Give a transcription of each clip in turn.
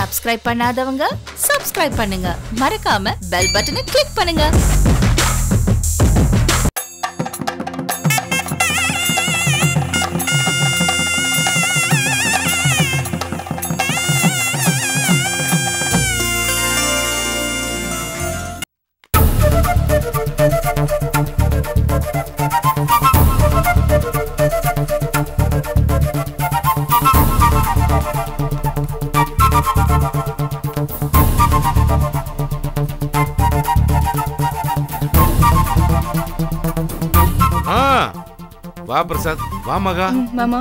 Subscribe பண்ணாதவங்க subscribe பண்ணுங்க மறக்காம பெல் பட்டனை கிளிக் பண்ணுங்க ஆ வா பிரசாத் வா மகா மாமா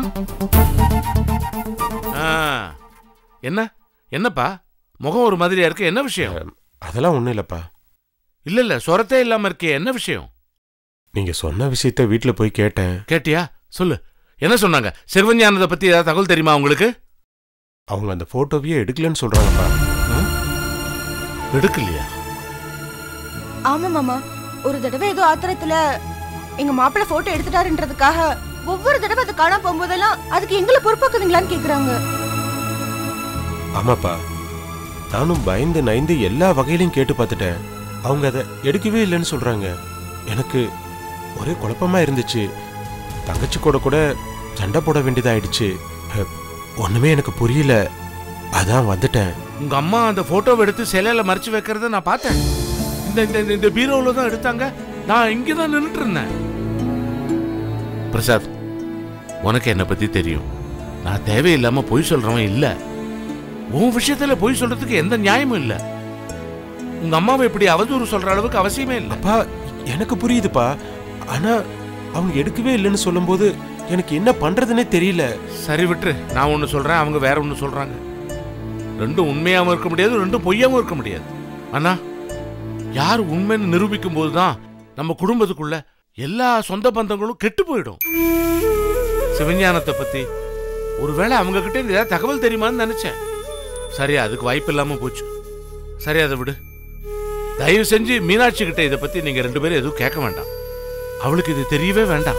ஆ என்ன என்னப்பா முகம் ஒரு மாதிரியா இருக்கு என்ன விஷயம் அதெல்லாம் ஒன்றும் இல்லைப்பா இல்ல இல்ல சொரத்தே இல்லாம இருக்கே என்ன விஷயம் நீங்கள் சொன்ன விஷயத்த வீட்டில் போய் கேட்டேன் கேட்டியா சொல்லு என்ன சொன்னாங்க சிறுவஞானத்தை பத்தி ஏதாவது தகவல் தெரியுமா உங்களுக்கு அவங்க அந்த ஃபோட்டோவையே எடுக்கலன்னு சொல்கிறாங்கப்பா எடுக்கலையா ஆமா மாமா ஒரு தடவை ஏதோ ஆத்திரத்துல எங்க மாப்பிள்ளை போட்டோ எடுத்துட்டாருன்றதுக்காக ஒவ்வொரு தடவை அது காணாம போகும்போதெல்லாம் அதுக்கு எங்களை பொறுப்பாக்குவீங்களான்னு கேக்குறாங்க ஆமாப்பா நானும் பயந்து நைந்து எல்லா வகையிலையும் கேட்டு பார்த்துட்டேன் அவங்க அதை எடுக்கவே இல்லைன்னு சொல்கிறாங்க எனக்கு ஒரே குழப்பமா இருந்துச்சு தங்கச்சி கூட கூட சண்டை போட வேண்டியதாயிடுச்சு அஹ், ஒண்ணுமே எனக்கு புரியல அதான் வந்துட்டேன் உங்க அம்மா அந்த போட்டோவை எடுத்து சிலையில மறைச்சு வைக்கிறத நான் பார்த்தேன் இந்த இந்த இந்த- இந்த பீரோவில் தான் எடுத்தாங்க நான் இங்கே தான் நின்றுட்டு இருந்தேன் பிரசாத் உனக்கு என்னை பத்தி தெரியும் நான் தேவையில்லாம பொய் சொல்றவன் இல்ல உன் விஷயத்துல பொய் சொல்றதுக்கு எந்த நியாயமும் இல்ல உங்க அம்மாவை இப்படி அவதூறு சொல்ற அளவுக்கு அவசியமே இல்லை அப்பா எனக்கு புரியுதுப்பா ஆனா அவங்க எடுக்கவே இல்லைன்னு சொல்லும்போது எனக்கு என்ன பண்றதுன்னே தெரியல சரி விட்டுரு நான் ஒன்று சொல்றேன் அவங்க வேற ஒன்று சொல்றாங்க ரெண்டும் உண்மையாவும் இருக்க முடியாது ரெண்டும் பொய்யாவும் இருக்க முடியாது ஆனா யார் உண்மைன்னு நிரூபிக்கும் போதுதான் நம்ம குடும்பத்துக்குள்ள எல்லா சொந்த பந்தங்களும் கெட்டு போயிடும் சிவஞானத்தை பத்தி ஒருவேளை அவங்க கிட்ட இருந்து ஏதாவது தகவல் தெரியுமான்னு நினைச்சேன் சரி அதுக்கு வாய்ப்பு இல்லாம போச்சு சரி அதை விடு தயவு செஞ்சு மீனாட்சி கிட்ட இதை பத்தி நீங்க ரெண்டு பேரும் எதுவும் கேட்க வேண்டாம் அவளுக்கு இது தெரியவே வேண்டாம்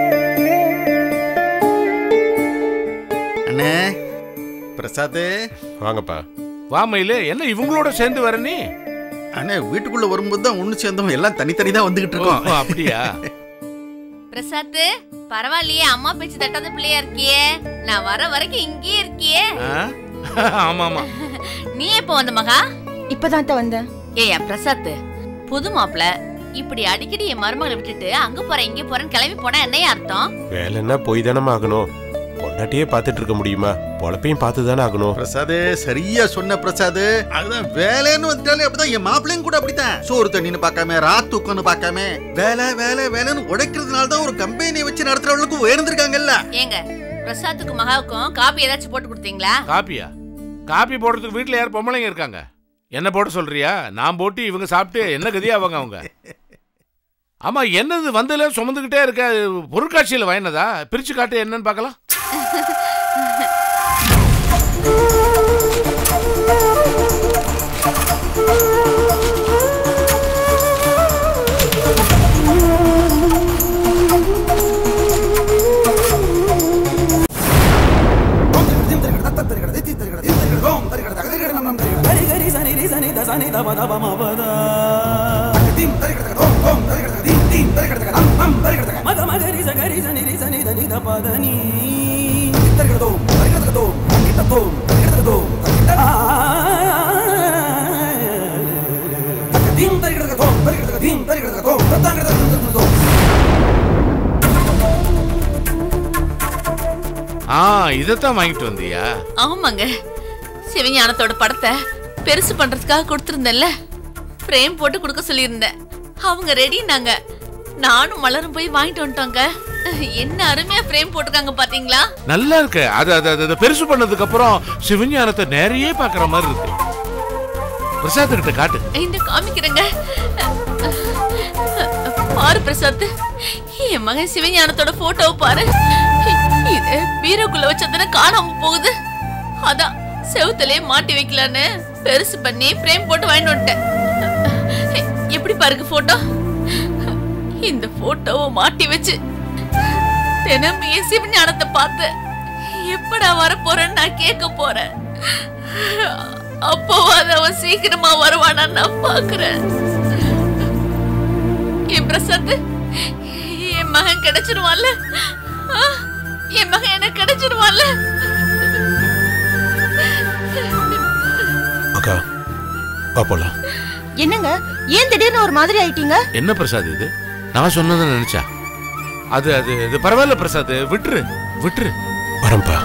அண்ணே பிரசாத் வாங்கப்பா வா மயிலு என்ன இவங்களோட சேர்ந்து வர நீ அண்ணே வீட்டுக்குள்ள வரும்போது தான் ஒண்ணு சேர்ந்தவங்க எல்லாம் தனித்தனி தான் வந்துகிட்டு ஓ, இருக்கோம் அப்படியா பிரசாத் பரவாயில்லையே அம்மா பேச்சு தட்டாத பிள்ளையா இருக்கியே நான் வர வரைக்கும் இங்கேயே இருக்கியே ஆ? ஆமா ஆமா நீ எப்போ வந்த மகா இப்பதான் அத்தை வந்தேன் ஏயா பிரசாத் புது மாப்பிள இப்படி அடிக்கடி என் மருமகளை விட்டுட்டு அங்க போறேன் இங்க போறேன்னு கிளம்பி போனா என்னையா அர்த்தம் வேலைன்னா போய் தானே ஆகணும் பொண்டாட்டியே பார்த்துட்டு இருக்க முடியுமா பொழப்பையும் பார்த்து தானே ஆகணும் பிரசாத் சரியா சொன்ன பிரசாத் அதுதான் வேலைன்னு வந்துட்டாலே அப்படிதான் என் மாப்பிள்ளையும் கூட அப்படித்தான் சோறு தண்ணின்னு பார்க்காம ராத் தூக்கம்னு பார்க்காம வேலை வேலை வேலைன்னு உடைக்கிறதுனால தான் ஒரு கம்பெனியை வச்சு நடத்துறவங்களுக்கு உயர்ந்திருக்காங்கல்ல ஏங்க பிரசாத்துக்கும் மகாவுக்கும் காபி ஏதாச்சும் போட்டு கொடுத்தீங்களா காப்பியா காப்பி போடுறதுக்கு வீட்ல யார் பொம்பளைங்க இருக்காங்க என்ன போட சொல்றியா நான் போட்டு இவங்க சாப்பிட்டு என்ன கதியா அவங்க அவங்க ஆமா என்னது வந்ததுல சுமந்துக்கிட்டே இருக்க பொருட்காட்சியில் வாங்கினதா பிரிச்சு காட்டு என்னன்னு பார்க்கலாம் ஆ இதைத்தான் வாங்கிட்டு வந்தியா ஆமாங்க சிவஞானத்தோட படத்தை பெருசு பண்றதுக்காக கொடுத்துருந்தேன்ல ஃப்ரேம் போட்டு கொடுக்க சொல்லியிருந்தேன் அவங்க ரெடினாங்க நானும் மலரும் போய் வாங்கிட்டு வந்துட்டோங்க என்ன அருமையா ஃப்ரேம் போட்டிருக்காங்க பாத்தீங்களா நல்லா இருக்கு அது அது அது- அது பெருசு பண்ணதுக்கு அப்புறம் சிவஞானத்தை நேரையே பார்க்குற மாதிரி இருக்கு பிரசாத் கிட்ட காட்டு இந்த காமிக்கிறேங்க பாரு பிரசாத் என் மகன் சிவஞானத்தோட போட்டோவை பாரு இது பீரோக்குள்ள வச்சதுன்னு காணாம போகுது அதான் செவுத்துலயே மாட்டி வைக்கலான்னு பெருசு பண்ணி ஃப்ரேம் போட்டு வாங்கிட்டு வந்துட்டேன் எப்படி பாருங்க போட்டோ இந்த போட்டோவை மாட்டி வச்சு தினமும் என் சிவஞானத்தை பார்த்து எப்படா வர போறேன்னு நான் கேட்க போறேன் அப்போவாது அவன் சீக்கிரமா வருவானா நான் பாக்குறேன் என் பிரசாத் என் மகன் கிடைச்சிருவான்ல ஆ? என் மகன் எனக்கு கிடைச்சிருவான்ல அக்கா வா போலாம் என்னங்க ஏன் திடீர்னு ஒரு மாதிரி ஆயிட்டீங்க என்ன பிரசாத் இது நான் சொன்னதை நினைச்சா அது அது இது பரவாயில்ல பிரசாத் விட்டுரு விட்டுரு வரம்பா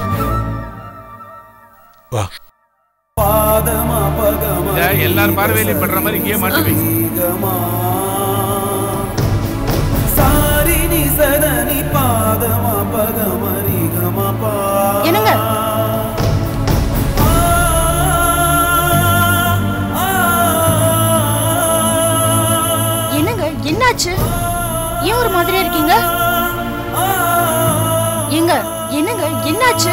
வா இத எல்லாரும் பார்வையிலையும் பண்ற மாதிரி இங்கேயே மாட்டி வை சாரினி சதனி பாதமா பகமரி கமபா என்னங்க என்னங்க என்னாச்சு ஏன் ஒரு மாதிரியா இருக்கீங்க ஏங்க என்னங்க என்னாச்சு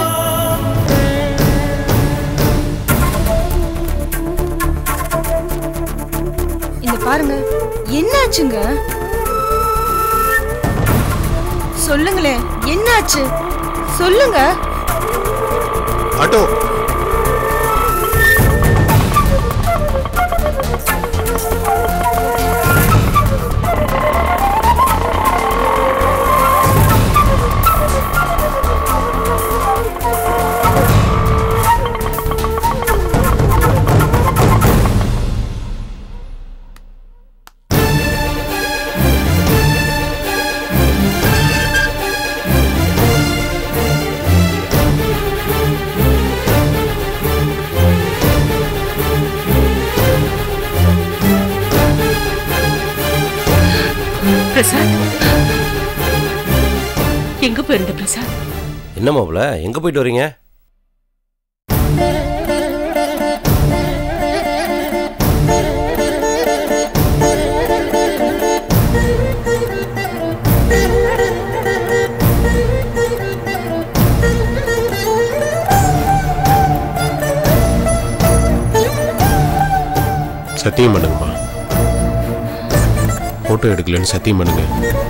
இந்த பாருங்க என்னாச்சுங்க சொல்லுங்களேன் என்னாச்சு சொல்லுங்க ஆட்டோ பிரசாத் எங்க போயிருந்த பிரசாத் என்ன மாப்பிள எங்க போயிட்டு வரீங்க சத்தியம் பண்ணுங்கம்மா போட்டோ எடுக்கலன்னு சத்தியம் பண்ணுங்க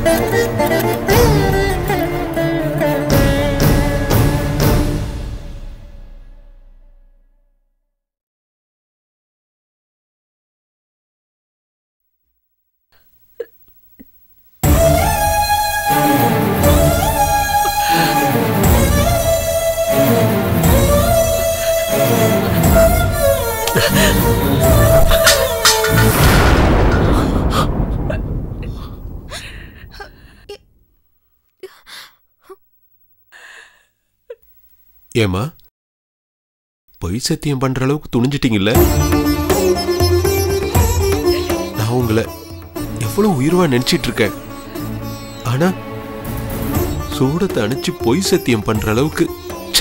ஏமா பொய் சத்தியம் பண்ற அளவுக்கு துணிஞ்சிட்டீங்கல்ல நான் உங்களை எவ்வளவு உயிர்வா நினைச்சிட்டு இருக்கேன் ஆனா சூடத்தை அணைச்சு பொய் சத்தியம் பண்ற அளவுக்கு ச்சே.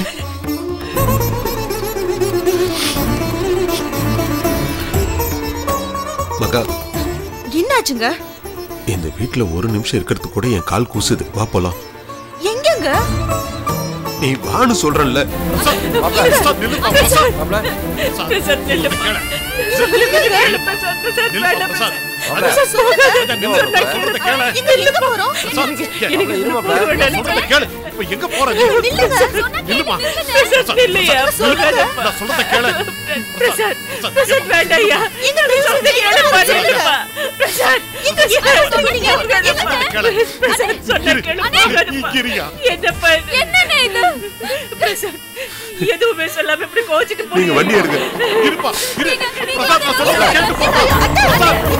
மகா என்னாச்சுங்க இந்த வீட்ல ஒரு நிமிஷம் இருக்கிறதுக்கு கூட என் கால் கூசுது வா போலாம் எங்கங்க நீ வான்னு சொல்றேன்ல பிரசாத் நில்லுப்பா. நில்லு பிரசாத், பிரசாத், வேண்டாம் பிரசாத். பிரசாத், போகாத. சொன்னா கேளுப்பா. இங்க எங்க போறோம் எனக்கு இருமா, போக வேண்டாம். கேளு இப்ப எங்க போற நீ? நில்லுமா பிரசாத், நில்லையா, போகாதப்பா. பிரசாத், பிரசாத், வேண்டாம்யா. சொல்றதை கேளுப்பா, நில்லுப்பா. பிரசாத், போகாதப்பா. பிரசாத், சொன்னா கேளு, போகாதப்பா. என்னப்பா இது? பிரசாத், எதுவுமே சொல்லாம இப்படி கோச்சிட்டு நீங்க போறீங்க. வண்டி எடுங்க இருப்பா இரு பிரசாத் நான் சொல்றதை கேட்டு போ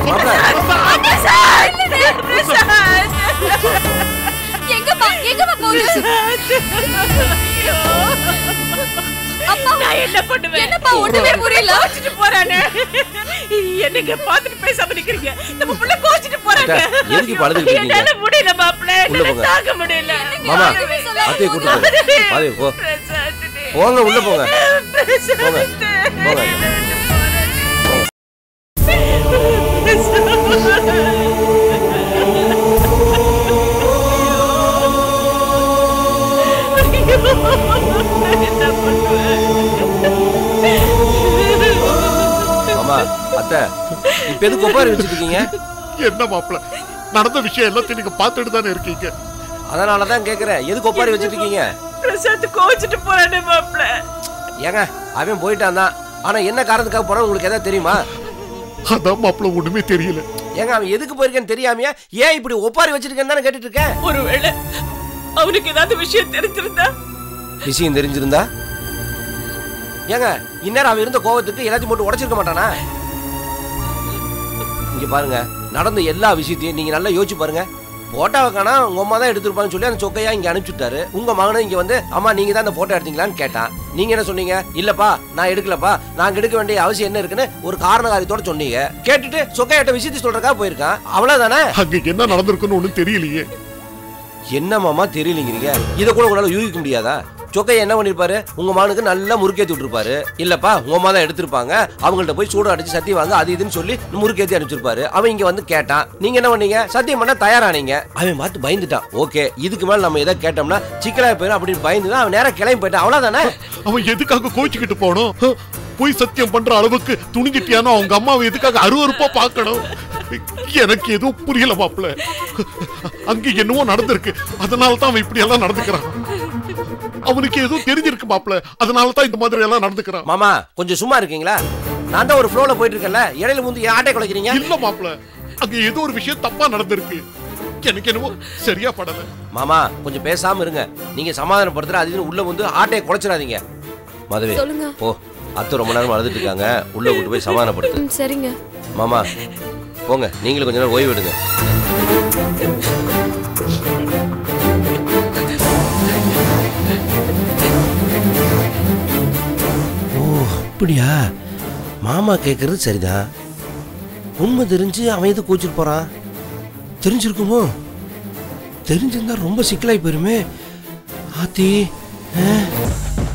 எங்கப்பா எங்கப்பா போகுது நான் என்ன பண்ணுவேன் என்னப்பா, ஒண்ணுமே புரியல. கோச்சிட்டு போறானே என்னங்க பாத்துட்டு பேசாம நிக்கிறீங்க நம்ம புள்ள கோச்சிட்டு போறாங்க அக்கா, எதுக்கு இப்ப அழுதுகிட்டு இருக்கீங்க? என்னால முடியல மாப்பிள்ள உள்ள என்னால போங்க. தாங்க முடியல மாமா யாருமே சொல்லாம அத்தையை கூட்டு போங்க பாதி போ பிரசாத், போங்க உள்ள போங்க பிரசாத். போங்க போங்க என்ன பண்ணுவேன் மாமா அத்தை இப்ப எதுக்கு ஒப்பாரி வச்சுட்டு இருக்கீங்க என்ன மாப்பிள நடந்த விஷயம் எல்லாத்தையும் நீங்க பார்த்துட்டு தானே இருக்கீங்க அதனாலதான் கேக்குறேன் எதுக்கு ஒப்பாரி வச்சுட்டு இருக்கீங்க பிரசாத் கோச்சிட்டு போறானே மாப்பிள்ள ஏங்க அவன் போயிட்டான் தான் ஆனா என்ன காரணத்துக்காக போறான் உங்களுக்கு எதாவது தெரியுமா அதான் மாப்பிள்ள ஒண்ணுமே தெரியல ஏங்க அவன் எதுக்கு போயிருக்கேன்னு தெரியாமையா ஏன் இப்படி ஒப்பாரி வச்சிருக்கேன்னு தானே கேட்டுட்டு இருக்கேன் ஒருவேளை அவனுக்கு ஏதாவது விஷயம் தெரிஞ்சிருந்தா விஷயம் தெரிஞ்சிருந்தா ஏங்க இந்நேரம் அவன் இருந்த கோவத்துக்கு எல்லாத்தையும் போட்டு உடைச்சிருக்க மாட்டானா இங்க பாருங்க நடந்த எல்லா விஷயத்தையும் நீங்க நல்லா யோசிச்சு பாருங்க போட்டோவை காணா உங்க அம்மா தான் எடுத்திருப்பான்னு சொல்லி அந்த சொக்கையா இங்க அனுப்பிச்சுட்டாரு உங்க மகனும் இங்க வந்து அம்மா நீங்க தான் அந்த போட்டோ எடுத்தீங்களான்னு கேட்டான் நீங்க என்ன சொன்னீங்க இல்லப்பா நான் எடுக்கலப்பா நாங்க எடுக்க வேண்டிய அவசியம் என்ன இருக்குன்னு ஒரு காரண காரியத்தோட சொன்னீங்க கேட்டுட்டு சொக்கையாட்ட விஷயத்தை சொல்றக்கா போயிருக்கான் அவ்வளவுதானே அங்க என்ன நடந்திருக்குன்னு ஒண்ணும் தெரியலையே என்ன மாமா தெரியலங்கிறீங்க இதை கூட உங்களால யூகிக்க முடியாதா சொக்கையை என்ன பண்ணிருப்பாரு உங்க மகனுக்கு நல்லா முறுக்கேத்தி விட்டுருப்பாரு இல்லப்பா உங்க அம்மா தான் எடுத்திருப்பாங்க அவங்கள்ட்ட போய் சூடு அடிச்சு சத்தியம் வாங்க அது இதுன்னு சொல்லி முறுக்கேத்தி அனுப்பிச்சிருப்பாரு அவன் இங்க வந்து கேட்டான் நீங்க என்ன பண்ணீங்க சத்தியம் பண்ண தயாரானீங்க அவன் பார்த்து பயந்துட்டான் ஓகே இதுக்கு மேல நம்ம எதை கேட்டோம்னா சிக்கலா போயிடும் அப்படின்னு பயந்து தான் அவன் நேரம் கிளம்பி போயிட்டான் அவ்வளவுதானே அவன் எதுக்காக கோச்சிக்கிட்டு போனோம் போய் சத்தியம் பண்ற அளவுக்கு துணிக்கிட்டியானோ அவங்க அம்மாவை எதுக்காக அருவருப்பா பார்க்கணும் எனக்கு எதுவும் புரியல மாப்பிள்ள அங்க என்னவோ நடந்திருக்கு அதனால தான் அவன் இப்படி எல்லாம் நடந்துக்கிறான் அவனுக்கு ஏதோ தெரிஞ்சிருக்கு மாப்பிள்ள அதனால தான் இந்த மாதிரி எல்லாம் நடந்துக்கிறான் மாமா கொஞ்சம் சும்மா இருக்கீங்களா நான் தான் ஒரு ஃப்ளோல போயிட்டு இருக்கேன்ல இடையில வந்து ஆட்டை குலைக்கிறீங்க இல்ல மாப்பிள்ள அங்க ஏதோ ஒரு விஷயம் தப்பா நடந்திருக்கு எனக்கு என்னவோ சரியா படல மாமா கொஞ்சம் பேசாம இருங்க நீங்க சமாதானப்படுத்துற அது இதுன்னு உள்ள வந்து ஆட்டையை குலைச்சிடாதீங்க மதுவே சொல்லுங்க. போ அத்தை ரொம்ப நேரம் அழுதுட்டு இருக்காங்க உள்ள கூட்டு போய் சமாதானப்படுத்து ம், சரிங்க மாமா போங்க நீங்களும் கொஞ்ச நேரம் ஓய்வு எடுங்க ஓ அப்படியா மாமா கேட்கறது சரிதான் உண்மை தெரிஞ்சு அவன் எது கூச்சிட்டு போறான் தெரிஞ்சிருக்குமோ தெரிஞ்சிருந்தா ரொம்ப சிக்கலாய் போயிருமே ஆத்தி ஆ?